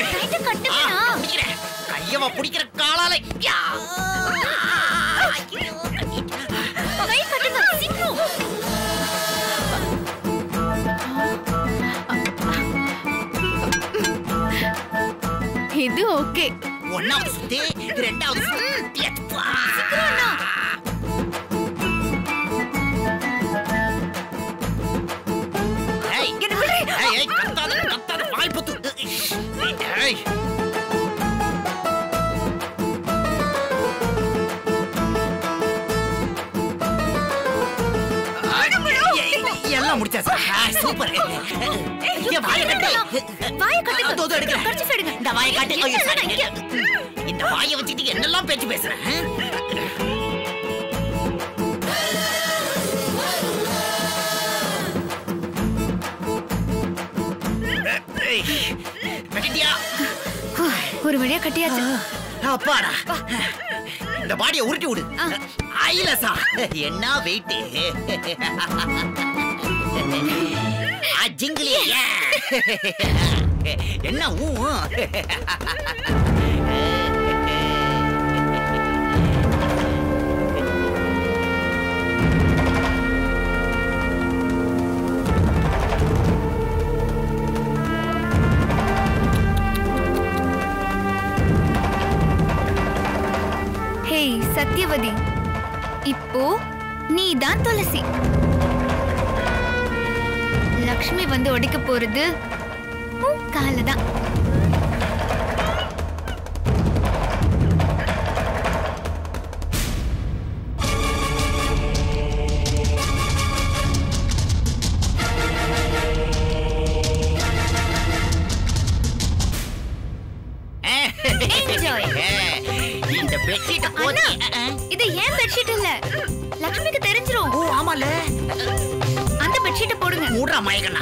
கைட்ட கட்டுங்கண்ணா பிடிக்கிறேன் கையவ பிடிக்கிற காலால யா! ஐயோ, கை கட்டுங்க சீக்கிரம் இது ஓகே ஒண்ணாவது சுத்து ரெண்டாவது சுத்து எப்பா! ஏய், ஏய், ஏய், கத்தாத, கத்தாத, வாய் பொத்து. ஏய். ஏய், எல்லாம் முடிச்சாச்சு ஆ, சூப்பர் இங்க வாயை கட்டு. வாயை கட்டுங்க. அதோ, அதோ எடுக்கிறேன். கடிச்சு எடுங்க. இந்த வாயை காட்டு ஐயோ, இல்ல, சாரி. இங்க. இந்த வாயை வச்சுட்டு என்னெல்லாம் பேச்சு பேசுறேன் ஏய், கட்டிட்டியா ஒரு வழியா கட்டியாச்சு அப்பாடா இந்த பாடியை உருட்டி விடு ஐலசா என்ன வெயிட் ஜிங்கிலி என்ன ஊ ஹேய் சத்யவதி இப்போ நீ தான் துளசி லக்ஷ்மி வந்து உடைக்க போறது உன் கால தான் Enjoy. இந்த பெட்ஷீட் அண்ணா இது ஏன் பெட்ஷீட் இல்ல லக்ஷ்மிக்கு தெரிஞ்சிரும் ஓ ஆமால அந்த பெட்ஷீட்டை போடுங்க மூடுறா மயக்கண்ணா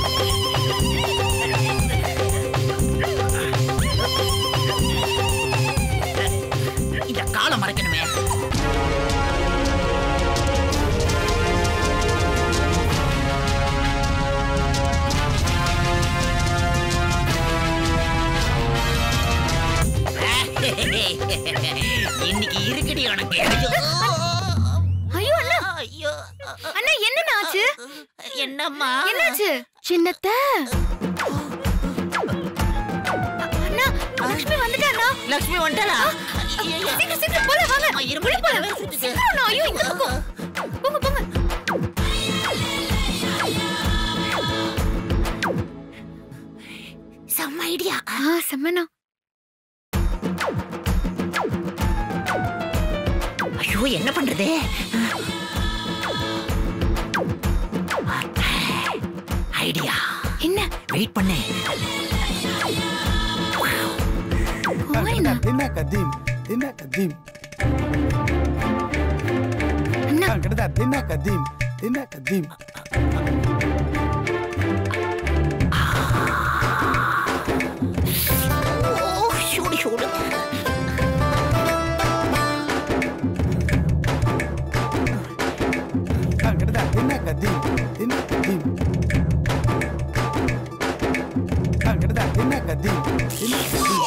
இந்த காலை மறைக்கணுமே இன்னைக்கு இருக்குடி உனக்கு ஐயோ. ஐயோ அண்ணா ஐயோ அண்ணா என்ன ஆச்சு என்னம்மா என்னாச்சு சின்னத்த அண்ணா லக்ஷ்மி வந்துட்டாண்ணா லக்ஷ்மி வந்துட்டாளா சீக்கிரம் சீக்கிரம் போல வாங்க அம்மா, இரும்பு உள்ள போலாம். வேற சுத்துது. சீக்கிரம் அண்ணா, ஐயோ இந்த பக்கம் போங்க போங்க செம்ம ஐடியா ஆ செம்மண்ணா ஐயோ என்ன பண்றது ஐடியா என்ன வெயிட் பண்ணு ஓய்ண்ணா هنا قديم هنا قديم அண்ணா كده هنا قديم هنا قديم ஓ சூடு சூடு كده هنا قديم هنا قديم كده هنا قديم هنا قديم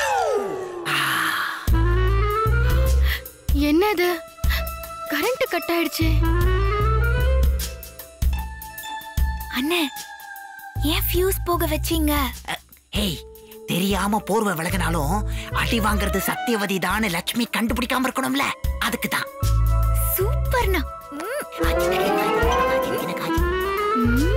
என்னது கரண்ட் கட் ஆயிடுச்சு அண்ணே ஏன் ஃபியூஸ் போக வச்சீங்க ஏய் தெரியாம போர்வை விலகினாலும் அடி வாங்குறது சத்தியவதி தான் லட்சுமி கண்டுபிடிக்காம இருக்கணும்ல அதுக்கு தான் சூப்பர்ண்ணா ம்.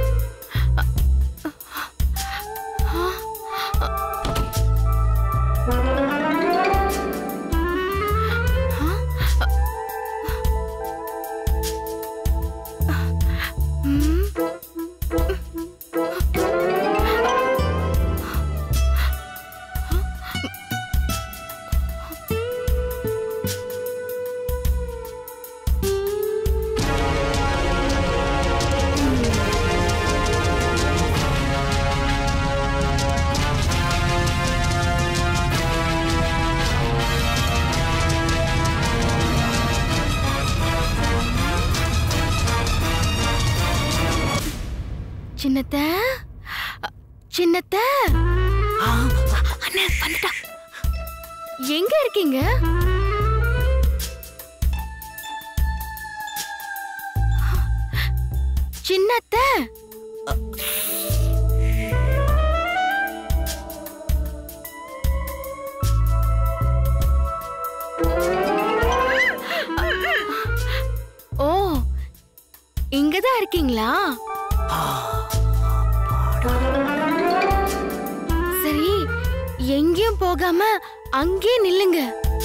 சின்னத்த சின்னத்த ஆ, வந்துட்டா எங்க இருக்கீங்க சின்னத்த ஓ இங்கதான் இருக்கீங்களா சரி எங்கேயும் போகாம அங்கே நில்லுங்க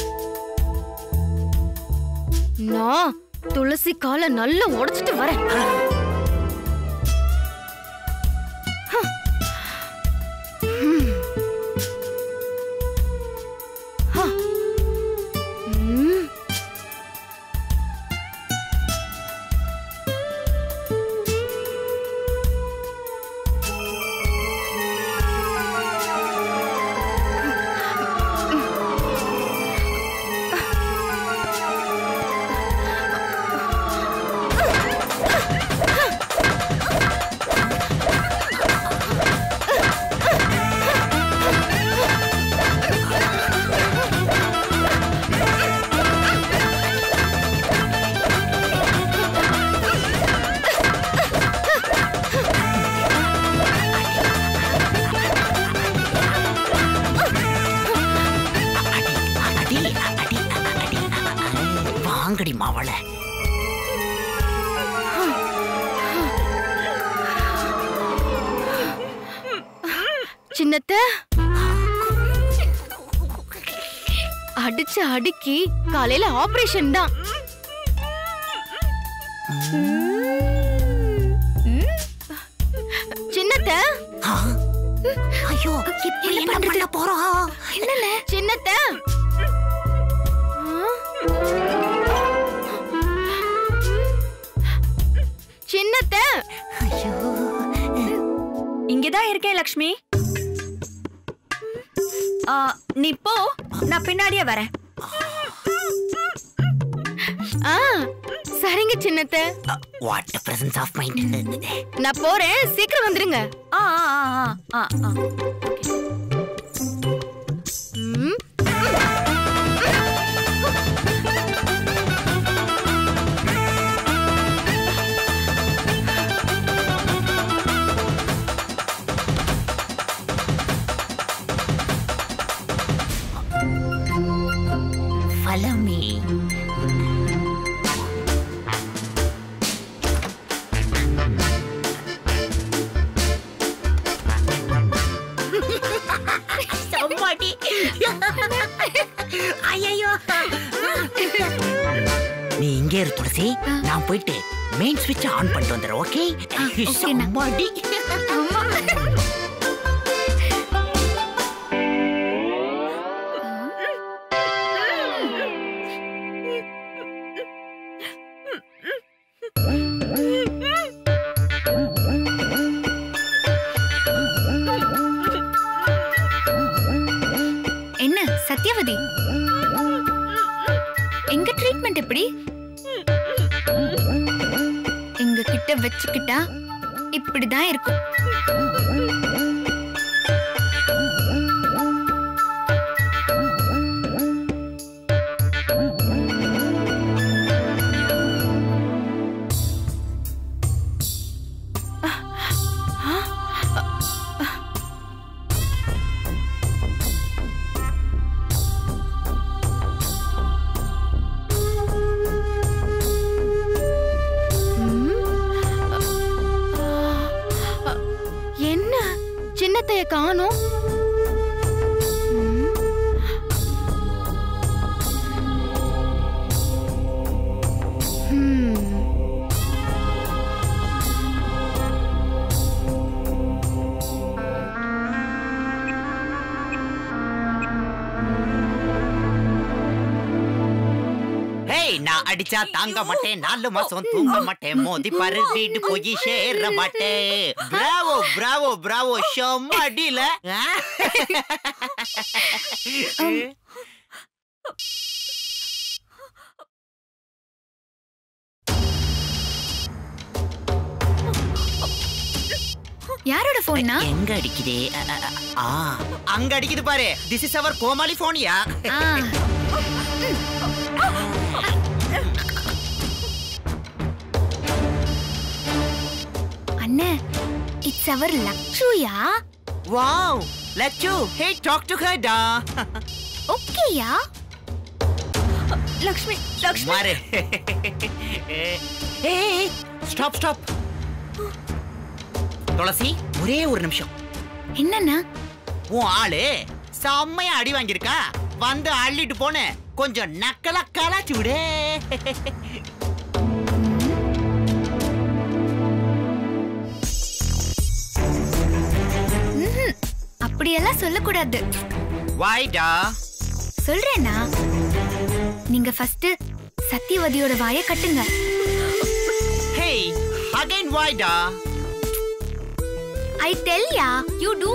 நான் துளசி காலை நல்லா உடைச்சிட்டு வரேன் ஹம். ஹம். ஹ. ம். அடி அடி அடி வாங்கடி மாவள சின்னத்த அடிச்சு அடுக்கி காலையில ஆபரேஷன் தான் சின்னத்த ஆ? ஐயோ இப்ப என்ன பண்ண போறோம் என்னல சின்னத்த ஆ? சின்னத்த ஐயோ இங்கதான் இருக்கேன் லக்ஷ்மி ஆ, நீ போ நான் பின்னாடியே வரேன் ஆ சரிங்க சின்னத்த வாட் பிரசன்ஸ் ஆஃப் மைண்ட் நான் போறேன் சீக்கிரம் வந்துருங்க ஆ ஆ ஆ ஆ ஆ ம். follow me சம்பாடி ஐயோ நீ இங்கே இரு துளசி நான் போயிட்டு மெயின் ஸ்விட்ச் ஆன் பண்ணிட்டு வந்துடுறேன் ஓகே ஓகேண்ணா. சம்பாடி என்ன சத்யவதி எங்க ட்ரீட்மெண்ட் எப்படி எங்க கிட்ட வச்சுக்கிட்டா இப்படிதான் இருக்கும் என்ன சின்னத்தைய காணோம் ஹேய் நான் அடிச்சா தாங்க மாட்டேன் நாலு மாசம் தூங்க மாட்டேன் மோதி பாரு வீடு போய் சேர மாட்டேன் பிராவோ பிராவோ பிராவோ செம்ம அடியில ஆ? யாரோட போன்னா எங்க அடிக்குதே அ, அ, அ, ஆ அங்க அடிக்குது பாரு திஸ் இஸ் அவர் கோமாளி போனியா ஆ அண்ணே இட்ஸ் அவர் லக்ஷுயா wow Lachu hey talk to her டா ஓகேயா லக்ஷ்மி லக்ஷ்மி மாரு ஏய் ஸ்டாப் ஸ்டாப் துளசி ஒரே ஒரு நிமிஷம் என்னண்ணா உன் ஆளு செம்மையா அடி வாங்கியிருக்கா வந்து அள்ளிட்டு போன கொஞ்சம் நக்கலா கலாச்சு விடு ம்ஹும். அப்படியெல்லாம் சொல்லக்கூடாது வாய்டா சொல்றேனா நீங்க ஃபர்ஸ்ட் சத்தியவதியோட வாயை கட்டுங்க ஹே அகைன் வாய்டா I tell ya you too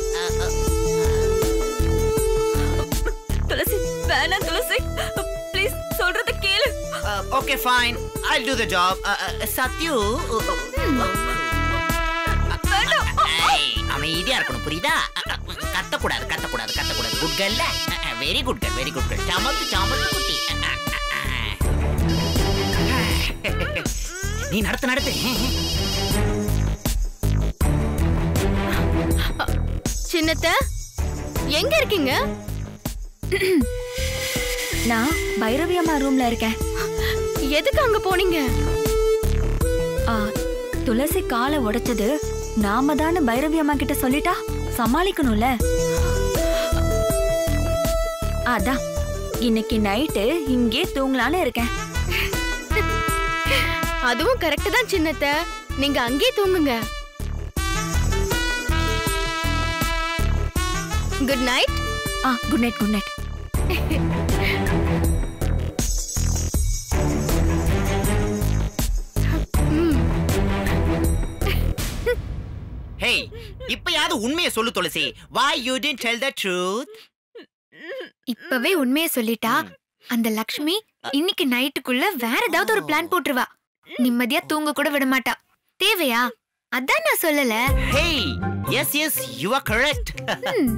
Tulasi வேணாம் துளசி ப்ளீஸ் சொல்றத கேளு okay fine I do the job Sathyu வேண்டாம் ஏய், அமைதியா இருக்கணும் புரியுதா கத்தக்கூடாது கத்தக்கூடாது கத்தக்கூடாது குட் கல்ல very good girl very good girl சமத்து சமத்து குட்டி நீ நடத்து நடத்து சின்னத்த எங்க இருக்கீங்க நான் பைரவி அம்மா ரூம்ல இருக்கேன் எதுக்கு அங்க போனீங்க ஆ, துளசி காலை உடைச்சது நாம தானே பைரவி அம்மா கிட்ட சொல்லிட்டா சமாளிக்கணும்ல அதான் இன்னைக்கு நைட்டு இங்கே தூங்கலான்னு இருக்கேன் அதுவும் கரெக்ட் தான் சின்னத்த நீங்க அங்கே தூங்குங்க குட் நைட் ஆ good night good night hey இப்பயாவது உண்மையை சொல்லு துளசி why you didn't tell the truth இப்பவே உண்மையை சொல்லிட்டா அந்த லக்ஷ்மி இன்னைக்கு நைட்டுக்குள்ள வேற ஏதாவது ஒரு பிளான் போட்டுருவா நிம்மதியா தூங்க கூட விட மாட்டா தேவையா அதான் நான் சொல்லல hey yes yes you are correct ம்,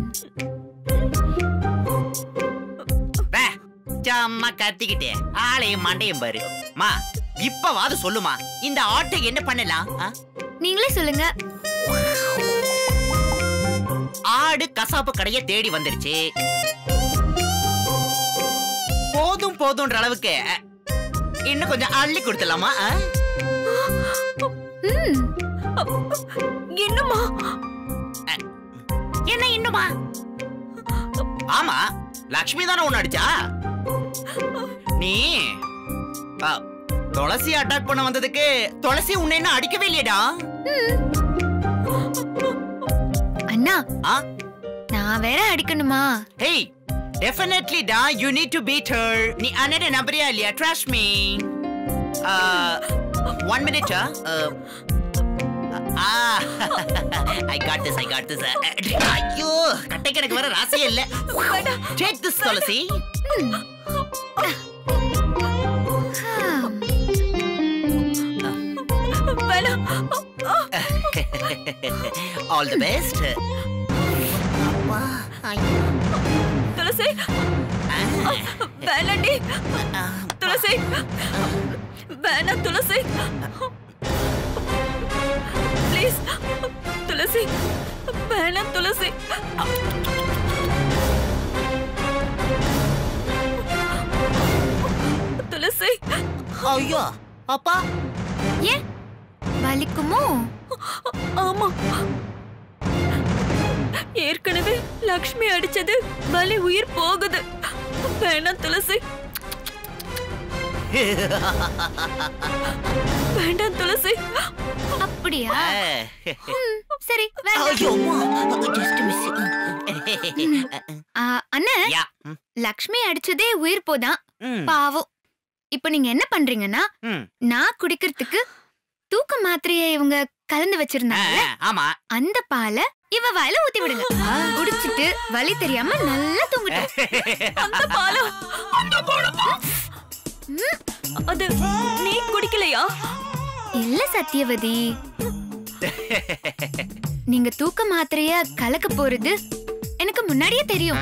வே, சும்மா கத்திக்கிட்டே ஆளையும் மண்டையும் பாரு மா இப்பவாது சொல்லுமா இந்த ஆட்டை என்ன பண்ணலாம் ஆ? நீங்களே சொல்லுங்க ஆடு கசாப்பு கடைய தேடி வந்துருச்சு போதும் போதும்ன்ற அளவுக்கு அ, இன்னும் கொஞ்சம் அள்ளி கொடுத்துலாமா ஆ? ம், இன்னுமா என்ன இன்னுமா ஆமா லக்ஷ்மி தானே உன்னை அடிச்சா நீ அ, துளசி அட்டாக் பண்ண வந்ததுக்கு துளசி உன்னை இன்னும் அடிக்கவே இல்லையடா அண்ணா ஆ நான் வேற அடிக்கணுமா ஹேய் டெஃபினெட்லி டா you need to beat her நீ அண்ணனை நம்புறியா இல்லையா trust me one minute I got this I got this ஐயோ கட்டைக்கு எனக்கு வர ராசியே இல்ல டேக் திஸ் துளசி வேணாம் ஆல் தி பெஸ்ட் துளசி வேணாண்டி துளசி வேணாம் துளசி ப்ளீஸ் துளசி வேணாம் துளசி துளசி ஐயோ அப்பா ஏன் வலிக்குமோ ஆமா ஏற்கனவே லக்ஷ்மி அடிச்சது வலி உயிர் போகுது வேணாம் துளசி வேண்டாம் துளசி அப்படியா அஹ். ம், சரி வேண்டாம். ஐயோ ஜஸ்ட் மிஸ் ஆ, அண்ணா யா ம், லக்ஷ்மி அடிச்சதே உயிர் போதான் ம், பாவம் இப்ப நீங்க என்ன பண்றீங்கன்னா ம். நான் குடிக்கிறதுக்கு தூக்க மாத்திரையை இவங்க கலந்து ஆ, வச்சிருந்தாங்க ஆமா அந்த பாலை இவ வாயில ஊத்தி விடுங்க குடிச்சிட்டு வலி தெரியாம நல்லா தூங்கட்டும் அந்த பாலம் அது நீ குடிக்கலையா இல்ல சத்தியவதி நீங்க தூக்க மாத்திரைய கலக்க போறது எனக்கு முன்னாடியே தெரியும்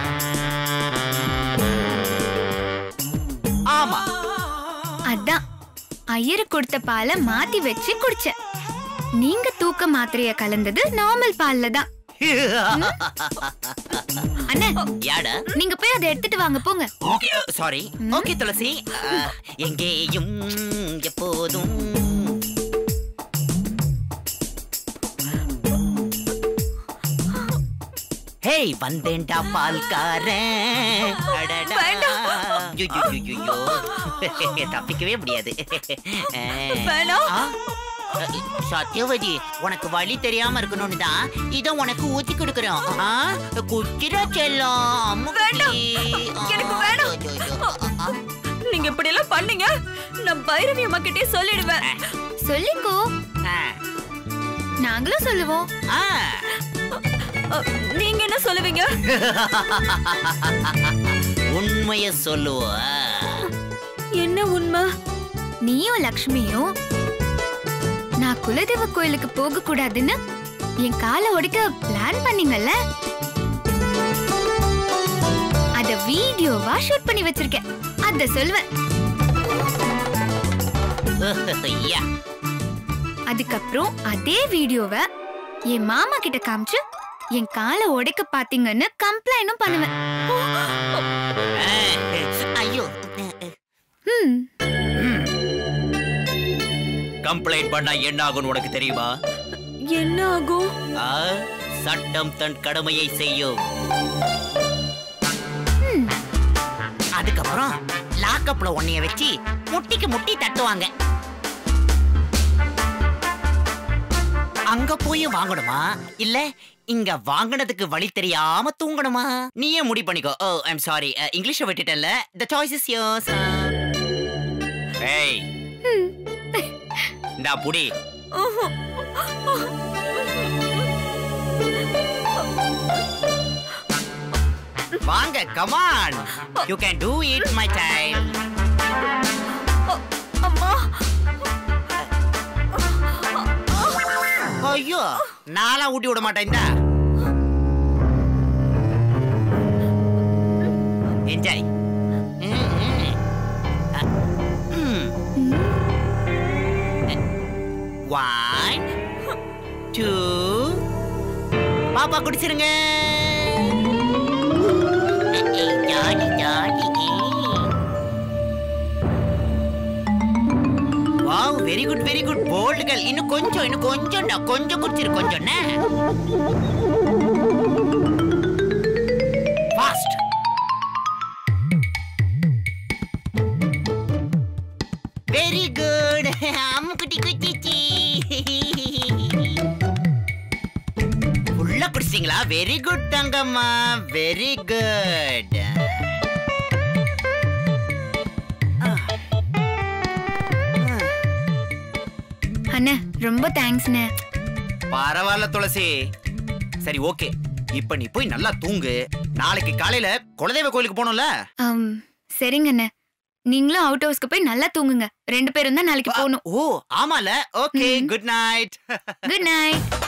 ஆமா அதான் ஐயரு கொடுத்த பாலை மாத்தி வச்சு குடிச்சேன் நீங்க தூக்க மாத்திரைய கலந்தது நார்மல் பால்ல தான் அண்ணா யாடா நீங்க போய் அதை எடுத்துட்டு வாங்க போங்க ஓகே சாரி ஓகே துளசி அஹ், எங்கேயும் எப்போதும் ஹேய் வந்தேன்டா பால்காரன் அடடா. ஐயோ, ஐயோ, ஐயோ. தப்பிக்கவே முடியாது வேணாம். ஆ? அஹ், சத்யவதி உனக்கு வழி தெரியாம இருக்கணும்னு தான் இத உனக்கு ஊத்தி கொடுக்கறோம் ஆ? குச்சிரா செல்லம் அம்முக்குட்டி. எனக்கு வேணாம். ஐயோ, ஐயோ, ஐயோ. ஆ, நீங்க இப்படி எல்லாம் பண்ணீங்க நான் பைரவி அம்மா கிட்டே சொல்லிடுவேன் சொல்லிக்கோ ஆ, நாங்களும் சொல்லுவோம் ஆ. அ, நீங்க என்ன சொல்லுவீங்க உண்மைய சொல்லுவா என்ன உண்மை நீயும் லக்ஷ்மியும் நான் குலதெய்வ கோயிலுக்கு போக கூடாதுன்னு என் காலை ஒடிக்க பிளான் பண்ணீங்கல்ல அத வீடியோவா ஷூட் பண்ணி வச்சிருக்கேன் அத சொல்வேன் யா. அதுக்கப்புறம் அதே வீடியோவை என் மாமா கிட்ட காமிச்சு என் காலை உடைக்க பாத்தீங்கன்னு கம்ப்ளைண்டும் பண்ணுவேன் ஆ, ஐயோ ம் கம்ப்ளைண்ட் பண்ணா என்ன ஆகும்னு உனக்கு தெரியுமா என்ன ஆகும் ஆ, சட்டம் தன் கடமையை செய்யும் அதுக்கப்புறம் லாக்கப்ல உன்னைய வச்சு முட்டிக்கு முட்டி தட்டுவாங்க அங்க போய் வாங்கணுமா இல்ல இங்க வாங்குனதுக்கு வழி தெரியாம தூங்கணுமா நீயே முடி பண்ணிக்கோ ஓ ஐம் சாரி இங்கிலீஷ விட்டுட்டல த சாய்ஸ் இஸ் யோர்ஸ் ஏய் இந்தா புடி வாங்க come on you can do it my time அம்மா ஐயோ நாளா ஊட்டி விட மாட்டேன் இந்தா என்ஜாய் ஒன் டூ பாப்பா குடிச்சிருங்க jolly jolly wow very good very good bold girl இன்னும் கொஞ்சம் இன்னும் கொஞ்சம் கொஞ்சம் குடிச்சிரு கொஞ்சம் ஃபாஸ்ட் வெரி குட் அம்முக்குட்டி குச்சிச்சி உள்ள குடிச்சிங்களா வெரி குட் தங்கம்மா வெரி குட் அண்ணா ரொம்ப தேங்க்ஸ்ண்ணே பரவாயில்ல துளசி சரி ஓகே இப்ப நீ போய் நல்லா தூங்கு நாளைக்கு காலையில குலதெய்வ கோயிலுக்கு போகணும்ல ஆம், சரிங்க அண்ணே நீங்களும் அவுட் ஹவுஸ்க்கு போய் நல்லா தூங்குங்க ரெண்டு பேரும் தான் நாளைக்கு போகணும் ஓ ஆமால okay good night good night